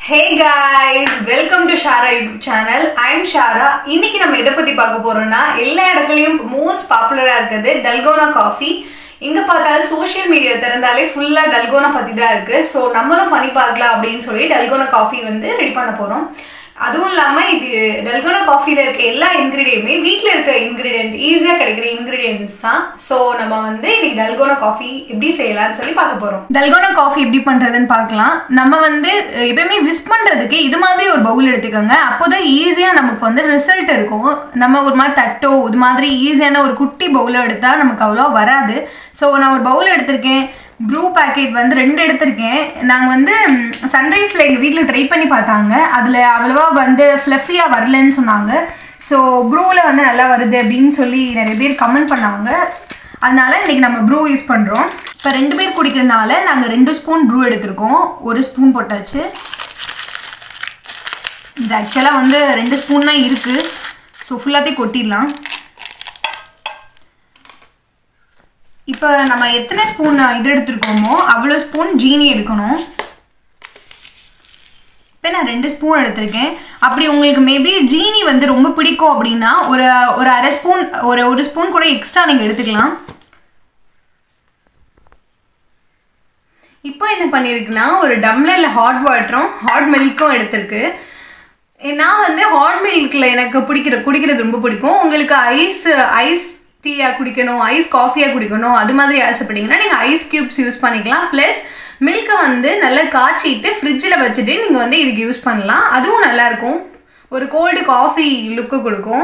hey guys welcome to Shara YouTube channel I'm Shara இன்னைக்கு நம்ம எதை பத்தி பார்க்க போறோம்னா எல்லா இடத்துலயும் மோஸ்ட் பாப்புலரா இருக்குது டல்கோனா காஃபி எங்க பார்த்தாலும் சோஷியல் மீடியா திறந்தாலே ஃபுல்லா டல்கோனா பத்தி தான் இருக்கு ஸோ நம்மளும் பண்ணி பார்க்கலாம் அப்படின்னு சொல்லி டல்கோனா காஃபி வந்து ரெடி பண்ண போறோம் அதுவும் இல்லாம இது டல்கோனா காஃபில இருக்க எல்லா இன்கிரீடியமே வீட்டில் இருக்க இன்கிரீடியன்ட் ஈஸியா கிடைக்கிற இன்கிரீடியன்ஸ் தான் ஸோ நம்ம வந்து இன்னைக்கு டல்கோனா காஃபி எப்படி செய்யலாம்னு சொல்லி பார்க்க போறோம் டல்கோனா காஃபி எப்படி பண்றதுன்னு பார்க்கலாம் நம்ம வந்து அஹ், எப்பயுமே விஸ் பண்றதுக்கு இது மாதிரி ஒரு பவுல் எடுத்துக்கோங்க அப்போதான் ஈஸியா நமக்கு வந்து ரிசல்ட் இருக்கும் நம்ம ஒரு மாதிரி தட்டோ இது மாதிரி ஈஸியான ஒரு குட்டி பவுல எடுத்தா நமக்கு அவ்வளோ வராது ஸோ நான் ஒரு பவுல் எடுத்திருக்கேன் ப்ரூ பேக்கெட் வந்து ரெண்டு எடுத்திருக்கேன் நாங்கள் வந்து சன்ரைஸில் எங்கள் வீட்டில் ட்ரை பண்ணி பார்த்தாங்க அதில் அவ்வளோவா வந்து ஃப்ளஃபியாக வரலன்னு சொன்னாங்க ஸோ ப்ரூவில் வந்து நல்லா வருது அப்படின்னு சொல்லி நிறைய பேர் கமெண்ட் பண்ணாங்க அதனால இன்னைக்கு நம்ம ப்ரூ யூஸ் பண்ணுறோம் இப்போ ரெண்டு பேர் குடிக்கிறதுனால நாங்கள் ரெண்டு ஸ்பூன் ப்ரூ எடுத்திருக்கோம் ஒரு ஸ்பூன் போட்டாச்சு இது ஆக்சுவலாக வந்து ரெண்டு ஸ்பூன் தான் இருக்குது ஸோ ஃபுல்லாத்தையும் கொட்டிடலாம் இப்போ நம்ம எத்தனை ஸ்பூன் இது எடுத்துருக்கோமோ அவ்வளோ ஸ்பூன் ஜீனி எடுக்கணும் இப்போ நான் ரெண்டு ஸ்பூன் எடுத்திருக்கேன் அப்படி உங்களுக்கு மேபி ஜீனி வந்து ரொம்ப பிடிக்கும் அப்படின்னா ஒரு ஒரு அரை ஸ்பூன் ஒரு ஒரு ஸ்பூன் கூட எக்ஸ்ட்ரா நீங்கள் எடுத்துக்கலாம் இப்போ என்ன பண்ணியிருக்குன்னா ஒரு டம்ளரில் ஹாட் வாட்டரும் ஹாட் மில்க்கும் எடுத்திருக்கு நான் வந்து ஹாட் மில்கில் எனக்கு பிடிக்கிற குடிக்கிறது ரொம்ப பிடிக்கும் உங்களுக்கு ஐஸ் ஐஸ் டீயாக குடிக்கணும் ஐஸ் காஃபியாக குடிக்கணும் அது மாதிரி ஆசைப்பட்டீங்கன்னா நீங்கள் ஐஸ் க்யூப்ஸ் யூஸ் பண்ணிக்கலாம் ப்ளஸ் மில்கை வந்து நல்லா காய்ச்சிட்டு ஃப்ரிட்ஜில் வச்சுட்டு நீங்கள் வந்து இதுக்கு யூஸ் பண்ணலாம் அதுவும் நல்லாயிருக்கும் ஒரு கோல்டு காஃபி லுக்கு கொடுக்கும்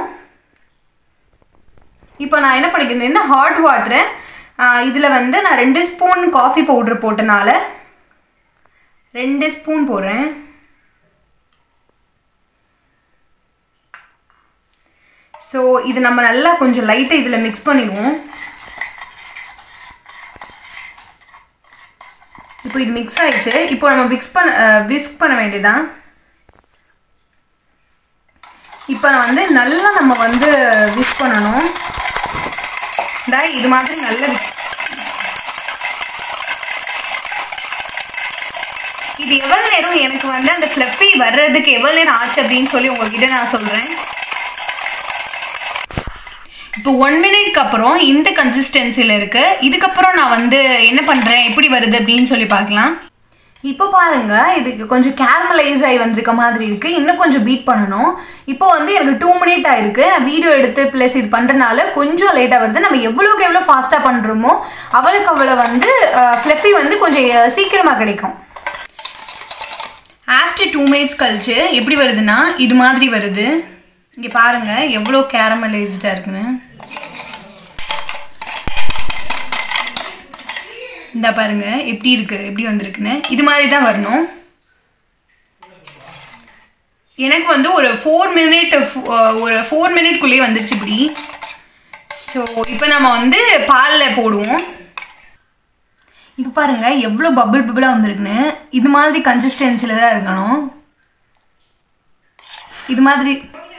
இப்போ நான் என்ன பண்ணிக்கிறேன் இந்த ஹாட் வாட்டரை இதில் வந்து நான் ரெண்டு ஸ்பூன் காஃபி பவுடர் போட்டனால ரெண்டு ஸ்பூன் போடுறேன் ஸோ இது நம்ம நல்லா கொஞ்சம் லைட்டாக இதில் மிக்ஸ் பண்ணிடுவோம் இப்போ இது மிக்ஸ் ஆயிடுச்சு இப்போ நம்ம மிக்ஸ் பண்ண விஸ்க் பண்ண வேண்டியதான் இப்போ நான் வந்து நல்லா நம்ம வந்து விஸ்க் பண்ணணும் இந்த இது மாதிரி நல்ல இது எவ்வளோ நேரம் எனக்கு வந்து அந்த ஃப்ளஃபி வர்றதுக்கு எவ்வளோ நேரம் ஆச்சு அப்படின்னு சொல்லி உங்ககிட்ட நான் சொல்கிறேன் இப்போ ஒன் மினிட்க்கு அப்புறம் இந்த கன்சிஸ்டன்சியில் இருக்கு இதுக்கப்புறம் நான் வந்து என்ன பண்ணுறேன் எப்படி வருது அப்படின்னு சொல்லி பார்க்கலாம் இப்போ பாருங்க இதுக்கு கொஞ்சம் கேரமலைஸ் ஆகி வந்திருக்க மாதிரி இருக்கு இன்னும் கொஞ்சம் பீட் பண்ணணும் இப்போ வந்து எனக்கு டூ மினிட் ஆயிருக்கு நான் வீடியோ எடுத்து ப்ளஸ் இது பண்ணுறனால கொஞ்சம் லேட்டாக வருது நம்ம எவ்வளோக்கு எவ்வளோ ஃபாஸ்ட்டாக பண்ணுறோமோ அவளுக்கு அவ்வளோ வந்து ஃப்ளஃபி வந்து கொஞ்சம் சீக்கிரமாக கிடைக்கும் ஆஃப்டர் டூ மினிட்ஸ் கழிச்சு எப்படி வருதுன்னா இது மாதிரி வருது இங்கே பாருங்க எவ்வளோ கேரமலைஸ்டாக இருக்குன்னு இந்த பாருங்க எப்படி இருக்கு எப்படி வந்திருக்குன்னு இது மாதிரி தான் வரணும் எனக்கு வந்து ஒரு ஃபோர் மினிட் ஒரு ஃபோர் மினிட்குள்ளேயே வந்துச்சு இப்படி ஸோ இப்போ நம்ம வந்து பாலில் போடுவோம் இப்போ பாருங்க எவ்வளோ பபிள் பபிளாக வந்திருக்குன்னு இது மாதிரி கன்சிஸ்டன்சியில் தான் இருக்கணும் இது மாதிரி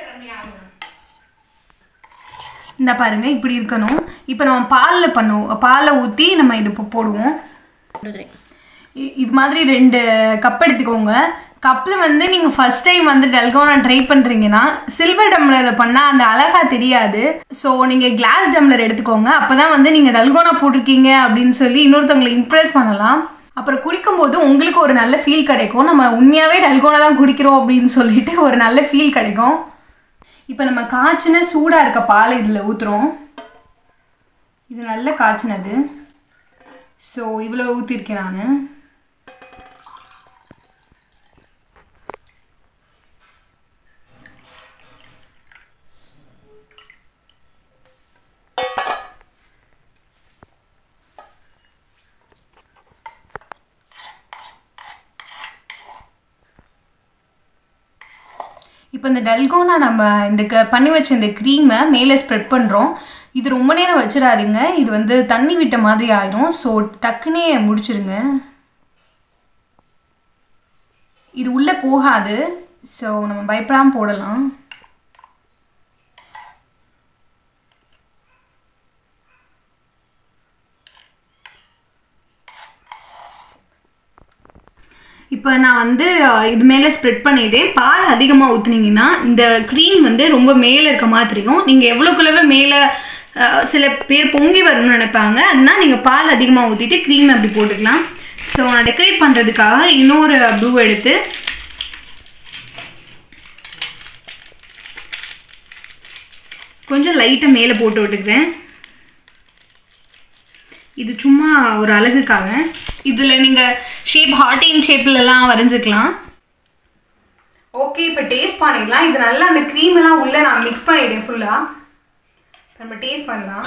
இந்த பாருங்க இப்படி இருக்கணும் இப்போ நம்ம பாலில் பண்ணுவோம் பாலில் ஊற்றி நம்ம இது இப்போ போடுவோம் இ- இது மாதிரி ரெண்டு கப் எடுத்துக்கோங்க கப்பில் வந்து நீங்கள் ஃபர்ஸ்ட் டைம் வந்து டல்கோனா ட்ரை பண்ணுறீங்கன்னா சில்வர் டம்ளரில் பண்ணால் அந்த அழகா தெரியாது ஸோ நீங்கள் கிளாஸ் டம்ளர் எடுத்துக்கோங்க அப்போ தான் வந்து நீங்கள் டல்கோனா போட்டிருக்கீங்க அப்படின்னு சொல்லி இன்னொருத்தவங்களை இம்ப்ரெஸ் பண்ணலாம் அப்புறம் குடிக்கும்போது உங்களுக்கு ஒரு நல்ல ஃபீல் கிடைக்கும் நம்ம உண்மையாகவே டல்கோனா தான் குடிக்கிறோம் அப்படின்னு சொல்லிட்டு ஒரு நல்ல ஃபீல் கிடைக்கும் இப்போ நம்ம காய்ச்சின சூடாக இருக்க பால் இதில் ஊற்றுறோம் இது நல்ல காய்ச்சினது ஸோ இவ்வளோ ஊற்றிருக்கேன் நான் இப்போ இந்த டல்கோனா நம்ம இந்த க- பண்ணி வச்ச இந்த க்ரீமை மேலே ஸ்ப்ரெட் பண்ணுறோம் இது ரொம்ப நேரம் வச்சிடாதீங்க இது வந்து தண்ணி விட்ட மாதிரி ஆயிரும் ஸோ டக்குனே முடிச்சிருங்க இது உள்ளே போகாது ஸோ நம்ம பயப்படாமல் போடலாம் இப்போ நான் வந்து அஹ், இது மேலே ஸ்ப்ரெட் பண்ணிட்டேன் பால் அதிகமாக ஊற்றுனீங்கன்னா இந்த க்ரீம் வந்து ரொம்ப மேலே இருக்க மாதிரி தெரியும் நீங்கள் எவ்வளோக்குள்ளவே மேலே அஹ், சில பேர் பொங்கி வரணும்னு நினைப்பாங்க அதனால் நீங்கள் பால் அதிகமாக ஊற்றிட்டு க்ரீம் அப்படி போட்டுக்கலாம் ஸோ நான் டெக்கரேட் பண்ணுறதுக்காக இன்னொரு ப்ளூ எடுத்து கொஞ்சம் லைட்டாக மேலே போட்டு விட்டுக்கிறேன் இது சும்மா ஒரு அழகுக்காக இதில் நீங்கள் ஷேப் ஹார்டின் ஷேப்லலாம் வரைஞ்சிக்கலாம் ஓகே இப்போ டேஸ்ட் பண்ணிடலாம் இது நல்லா அந்த க்ரீம் எல்லாம் உள்ளே நான் மிக்ஸ் பண்ணிட்டேன் ஃபுல்லாக நம்ம டேஸ்ட் பண்ணலாம்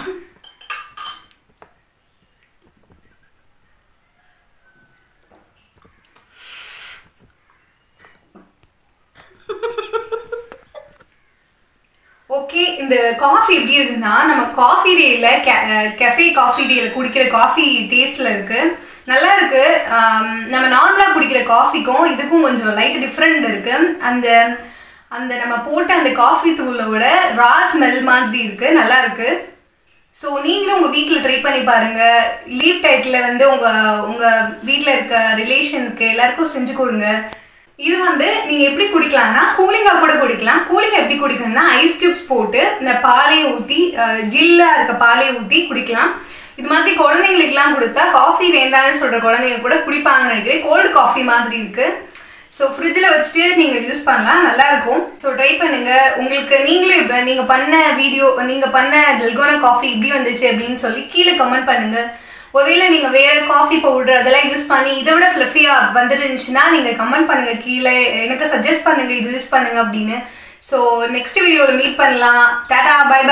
ஓகே இந்த காஃபி எப்படி இருக்குன்னா நம்ம காஃபி டேயில் கெஃபே காஃபி டேயில் குடிக்கிற காஃபி டேஸ்டில் இருக்கு நல்லா இருக்கு ஆம், நம்ம நார்மலாக குடிக்கிற காஃபிக்கும் இதுக்கும் கொஞ்சம் லைட் டிஃப்ரெண்ட் இருக்கு அந்த அந்த நம்ம போட்ட அந்த காஃபி தூளோட ரா ஸ்மெல் மாதிரி இருக்கு நல்லா இருக்கு ஸோ நீங்களும் உங்கள் வீட்டில் ட்ரை பண்ணி பாருங்க லீவ் டயத்தில் வந்து உங்கள் உங்கள் வீட்டில் இருக்க ரிலேஷனுக்கு எல்லாருக்கும் செஞ்சு கொடுங்க இது வந்து நீங்கள் எப்படி குடிக்கலாம்னா கூலிங்காக கூட குடிக்கலாம் கூலிங் எப்படி குடிக்கணும்னா ஐஸ் கியூப்ஸ் போட்டு இந்த பாலையும் ஊற்றி ஜில்லாக இருக்க பாலையும் ஊற்றி குடிக்கலாம் இது மாதிரி குழந்தைங்களுக்குலாம் கொடுத்தா காஃபி வேண்டாம்னு சொல்கிற குழந்தைங்க கூட குடிப்பாங்கன்னு நினைக்கிறேன் கோல்டு காஃபி மாதிரி இருக்குது ஸோ ஃப்ரிட்ஜில் வச்சுட்டு நீங்கள் யூஸ் பண்ணலாம் நல்லா இருக்கும் ஸோ ட்ரை பண்ணுங்க உங்களுக்கு நீங்களும் இப்போ நீங்கள் பண்ண வீடியோ நீங்கள் பண்ண டெல்கோனா காஃபி இப்படி வந்துச்சு அப்படின்னு சொல்லி கீழே கமெண்ட் பண்ணுங்க ஒருவேளை நீங்கள் வேறு காஃபி பவுடர் அதெல்லாம் யூஸ் பண்ணி இதை விட ஃப்ளஃபியாக வந்துருந்துச்சுன்னா நீங்கள் கமெண்ட் பண்ணுங்க கீழே எனக்கு சஜஸ்ட் பண்ணுங்க இது யூஸ் பண்ணுங்க அப்படின்னு ஸோ நெக்ஸ்ட் வீடியோவில் மீட் பண்ணலாம் டாடா பை